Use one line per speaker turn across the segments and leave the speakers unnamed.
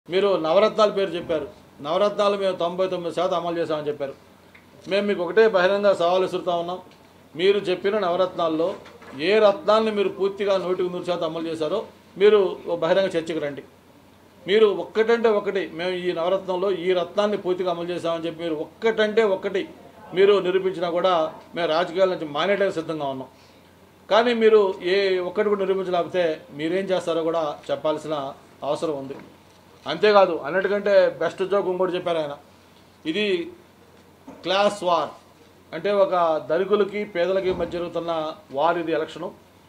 మీరు నవరత్నాల పేరు చెప్పారు నవరత్నాలు మేము తొంభై తొమ్మిది శాతం అమలు చేశామని చెప్పారు మేము మీకు ఒకటే బహిరంగ సవాలు విసురుతా ఉన్నాం మీరు చెప్పిన నవరత్నాల్లో ఏ రత్నాన్ని మీరు పూర్తిగా నూటికి నూరు శాతం అమలు చేశారో మీరు ఓ బహిరంగ చర్చకు రండి మీరు ఒక్కటంటే ఒకటి మేము ఈ నవరత్నంలో ఈ రత్నాన్ని పూర్తిగా అమలు చేశామని చెప్పి మీరు ఒక్కటంటే ఒకటి మీరు నిరూపించినా కూడా మేము రాజకీయాల నుంచి మానేయడానికి సిద్ధంగా ఉన్నాం కానీ మీరు ఏ ఒక్కటి కూడా నిరూపించలేకపోతే మీరేం చేస్తారో కూడా చెప్పాల్సిన అవసరం ఉంది అంతేకాదు అన్నిటికంటే బెస్ట్ జోక్ ఇంకోటి చెప్పారు ఆయన ఇది క్లాస్ వార్ అంటే ఒక ధనికులకి పేదలకి మధ్య జరుగుతున్న వార్ ఇది ఎలక్షను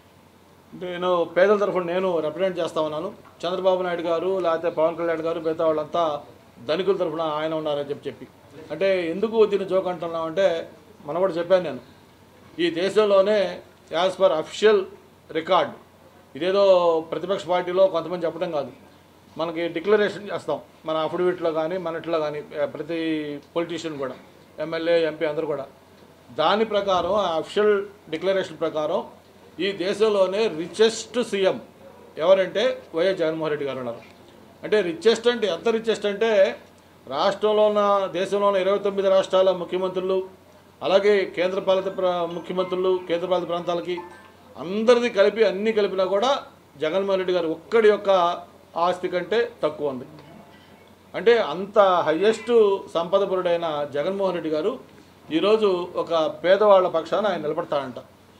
నేను పేదల తరఫున నేను రిప్రజెంట్ చేస్తా ఉన్నాను చంద్రబాబు నాయుడు గారు లేకపోతే పవన్ కళ్యాణ్ గారు మిగతా వాళ్ళంతా ధనికుల తరఫున ఆయన ఉన్నారని చెప్పి చెప్పి అంటే ఎందుకు దీన్ని జోక్ అంటున్నాం అంటే మనం కూడా చెప్పాను నేను ఈ దేశంలోనే యాజ్ పర్ అఫిషియల్ రికార్డ్ ఇదేదో ప్రతిపక్ష పార్టీలో కొంతమంది చెప్పడం కాదు మనకి డిక్లరేషన్ చేస్తాం మన అఫిడవిట్లో కానీ మనట్లో కానీ ఆ, ప్రతి పొలిటీషియన్ కూడా ఎమ్మెల్యే ఎంపీ అందరూ కూడా దాని ప్రకారం ఆ అఫిషియల్ డిక్లరేషన్ ప్రకారం ఈ దేశంలోనే రిచెస్ట్ సీఎం ఎవరంటే వైఎస్ జగన్మోహన్ రెడ్డి గారు ఉన్నారు అంటే రిచెస్ట్ అంటే ఎంత రిచెస్ట్ అంటే రాష్ట్రంలో ఉన్న దేశంలో ఉన్న ఇరవై తొమ్మిది రాష్ట్రాల ముఖ్యమంత్రులు అలాగే కేంద్రపాలిత ప్ర ముఖ్యమంత్రులు కేంద్రపాలిత ప్రాంతాలకి అందరిది కలిపి అన్నీ కలిపినా కూడా జగన్మోహన్ రెడ్డి గారు ఒక్కడి యొక్క ఆస్తి కంటే తక్కువ ఉంది అంటే అంత హయ్యెస్ట్ సంపదపరుడైన జగన్మోహన్ రెడ్డి గారు ఈరోజు ఒక పేదవాళ్ళ పక్షాన ఆయన నిలబడతాడంట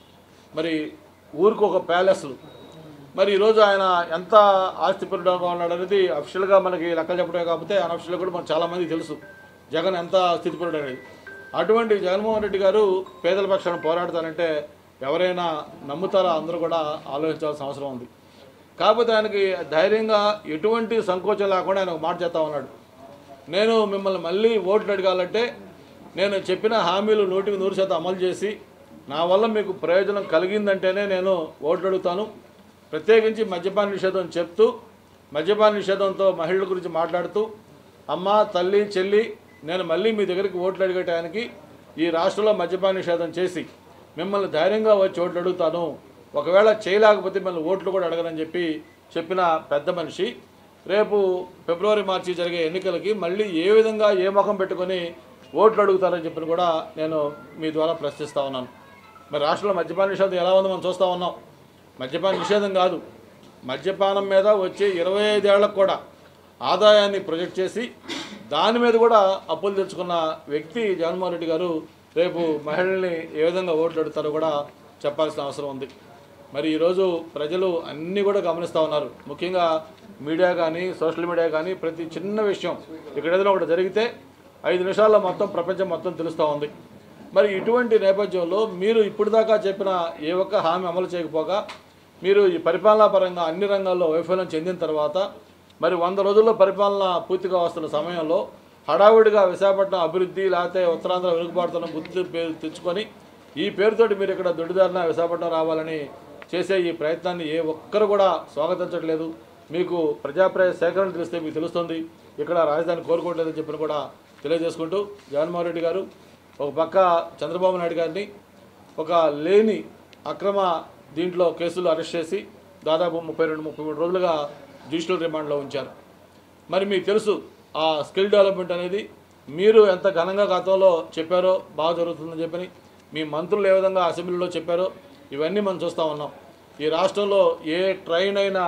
మరి ఊరికి ఒక ప్యాలెస్లు మరి ఈరోజు ఆయన ఎంత ఆస్తిపరుడుగా ఉన్నాడు అనేది అఫిషియల్గా మనకి లెక్కలు చెప్పడమే కాకపోతే అన్అఫిషియల్గా కూడా మనకు చాలామంది తెలుసు జగన్ ఎంత స్థితిపరుడు అనేది అటువంటి జగన్మోహన్ రెడ్డి గారు పేదల పక్షాన పోరాడతారంటే ఎవరైనా నమ్ముతారా అందరూ కూడా ఆలోచించాల్సిన అవసరం ఉంది కాకపోతే ఆయనకి ధైర్యంగా ఎటువంటి సంకోచం లేకుండా ఆయన ఒక మాట చేస్తా ఉన్నాడు నేను మిమ్మల్ని మళ్ళీ ఓట్లు అడగాలంటే నేను చెప్పిన హామీలు నూటికి నూరు శాతం అమలు చేసి నా వల్ల మీకు ప్రయోజనం కలిగిందంటేనే నేను ఓట్లు అడుగుతాను ప్రత్యేకించి మద్యపాన నిషేధం చెప్తూ మద్యపాన నిషేధంతో మహిళల గురించి మాట్లాడుతూ అమ్మ తల్లి చెల్లి నేను మళ్ళీ మీ దగ్గరికి ఓట్లు అడిగేటానికి ఈ రాష్ట్రంలో మద్యపాన నిషేధం చేసి మిమ్మల్ని ధైర్యంగా వచ్చి ఓట్లు అడుగుతాను ఒకవేళ చేయలేకపోతే మిమ్మల్ని ఓట్లు కూడా అడగనని చెప్పి చెప్పిన పెద్ద మనిషి రేపు ఫిబ్రవరి మార్చి జరిగే ఎన్నికలకి మళ్ళీ ఏ విధంగా ఏ ముఖం పెట్టుకొని ఓట్లు అడుగుతారని చెప్పి కూడా నేను మీ ద్వారా ప్రశ్నిస్తా ఉన్నాను మరి రాష్ట్రంలో మద్యపాన నిషేధం ఎలా ఉందో మనం చూస్తూ ఉన్నాం మద్యపాన నిషేధం కాదు మద్యపానం మీద వచ్చే ఇరవై ఐదేళ్లకు కూడా ఆదాయాన్ని ప్రొజెక్ట్ చేసి దాని మీద కూడా అప్పులు తెచ్చుకున్న వ్యక్తి జగన్మోహన్ రెడ్డి గారు రేపు మహిళల్ని ఏ విధంగా ఓట్లు అడుగుతారో కూడా చెప్పాల్సిన అవసరం ఉంది మరి ఈరోజు ప్రజలు అన్నీ కూడా గమనిస్తూ ఉన్నారు ముఖ్యంగా మీడియా కానీ సోషల్ మీడియా కానీ ప్రతి చిన్న విషయం ఇక్కడ ఏదైనా ఒకటి జరిగితే ఐదు నిమిషాల్లో మొత్తం ప్రపంచం మొత్తం తెలుస్తూ ఉంది మరి ఇటువంటి నేపథ్యంలో మీరు ఇప్పటిదాకా చెప్పిన ఏ ఒక్క హామీ అమలు చేయకపోగా మీరు ఈ పరిపాలనా పరంగా అన్ని రంగాల్లో వైఫల్యం చెందిన తర్వాత మరి వంద రోజుల్లో పరిపాలన పూర్తిగా వస్తున్న సమయంలో హడావుడిగా విశాఖపట్నం అభివృద్ధి లేకపోతే ఉత్తరాంధ్ర వెనుకబాటుతనం గుర్తు పేరు తెచ్చుకొని ఈ పేరుతోటి మీరు ఇక్కడ దొడ్డిదారిన విశాఖపట్నం రావాలని చేసే ఈ ప్రయత్నాన్ని ఏ ఒక్కరు కూడా స్వాగతించట్లేదు మీకు ప్రజాప్రాయ సేకరణ తెలిస్తే మీకు తెలుస్తుంది ఇక్కడ రాజధాని కోరుకోవట్లేదని చెప్పిన కూడా తెలియజేసుకుంటూ జగన్మోహన్ రెడ్డి గారు ఒక పక్క చంద్రబాబు నాయుడు గారిని ఒక లేని అక్రమ దీంట్లో కేసులు అరెస్ట్ చేసి దాదాపు ముప్పై రెండు ముప్పై మూడు రోజులుగా జ్యుడిషియల్ రిమాండ్లో ఉంచారు మరి మీకు తెలుసు ఆ స్కిల్ డెవలప్మెంట్ అనేది మీరు ఎంత ఘనంగా గతంలో చెప్పారో బాగా జరుగుతుందని చెప్పని మీ మంత్రులు ఏ విధంగా అసెంబ్లీలో చెప్పారో ఇవన్నీ మనం చూస్తూ ఉన్నాం ఈ రాష్ట్రంలో ఏ ట్రైన్ అయినా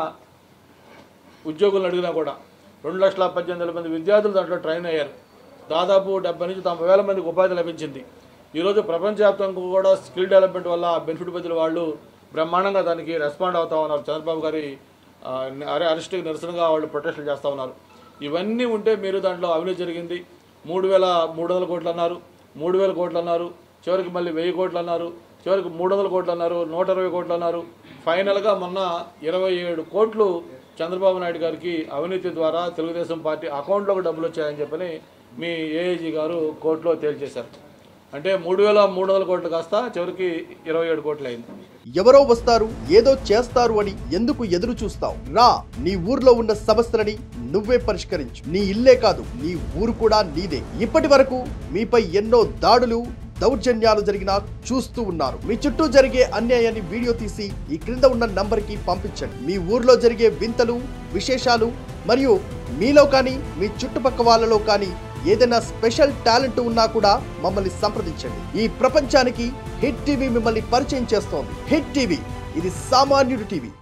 ఉద్యోగులను అడిగినా కూడా రెండు లక్షల పద్దెనిమిది వేల మంది విద్యార్థులు దాంట్లో ట్రైన్ అయ్యారు దాదాపు డెబ్బై నుంచి తొంభై వేల మందికి ఉపాధి లభించింది ఈరోజు ప్రపంచవ్యాప్తంగా కూడా స్కిల్ డెవలప్మెంట్ వల్ల బెనిఫిట్ పొందిన వాళ్ళు బ్రహ్మాండంగా దానికి రెస్పాండ్ అవుతా ఉన్నారు చంద్రబాబు గారి ఆ, అరె అరెస్ట్కి నిరసనగా వాళ్ళు ప్రొటెస్టులు చేస్తూ ఉన్నారు ఇవన్నీ ఉంటే మీరు దాంట్లో అవినీతి జరిగింది మూడు వేల మూడు వందల కోట్లు అన్నారు మూడు వేల కోట్లు అన్నారు చివరికి మళ్ళీ వెయ్యి కోట్లు అన్నారు చివరికి మూడు వందల కోట్లు అన్నారు నూట ఇరవై కోట్లు అన్నారు ఫైనల్గా మొన్న ఇరవై ఏడు కోట్లు చంద్రబాబు నాయుడు గారికి అవినీతి ద్వారా తెలుగుదేశం పార్టీ అకౌంట్లోకి డబ్బులు వచ్చాయని చెప్పని మీ ఏఏజీ గారు కోర్టులో తేల్చేశారు అంటే మూడు వేల మూడు వందల కోట్లు కాస్త చివరికి ఇరవై ఏడు కోట్లు అయింది
ఎవరో వస్తారు ఏదో చేస్తారు అని ఎందుకు ఎదురు చూస్తావు రా నీ ఊర్లో ఉన్న సమస్యలని నువ్వే పరిష్కరించు నీ ఇల్లే కాదు నీ ఊరు కూడా నీదే ఇప్పటి వరకు మీపై ఎన్నో దాడులు దౌర్జన్యాలు జరిగినా చూస్తూ ఉన్నారు మీ చుట్టూ జరిగే అన్యాయాన్ని వీడియో తీసి ఈ క్రింద ఉన్న నంబర్కి పంపించండి మీ ఊర్లో జరిగే వింతలు విశేషాలు మరియు మీలో కానీ మీ చుట్టుపక్క వాళ్ళలో కానీ ఏదైనా స్పెషల్ టాలెంట్ ఉన్నా కూడా మమ్మల్ని సంప్రదించండి ఈ ప్రపంచానికి హిట్ టీవీ మిమ్మల్ని పరిచయం చేస్తోంది హిట్ టీవీ ఇది సామాన్యుడి టీవీ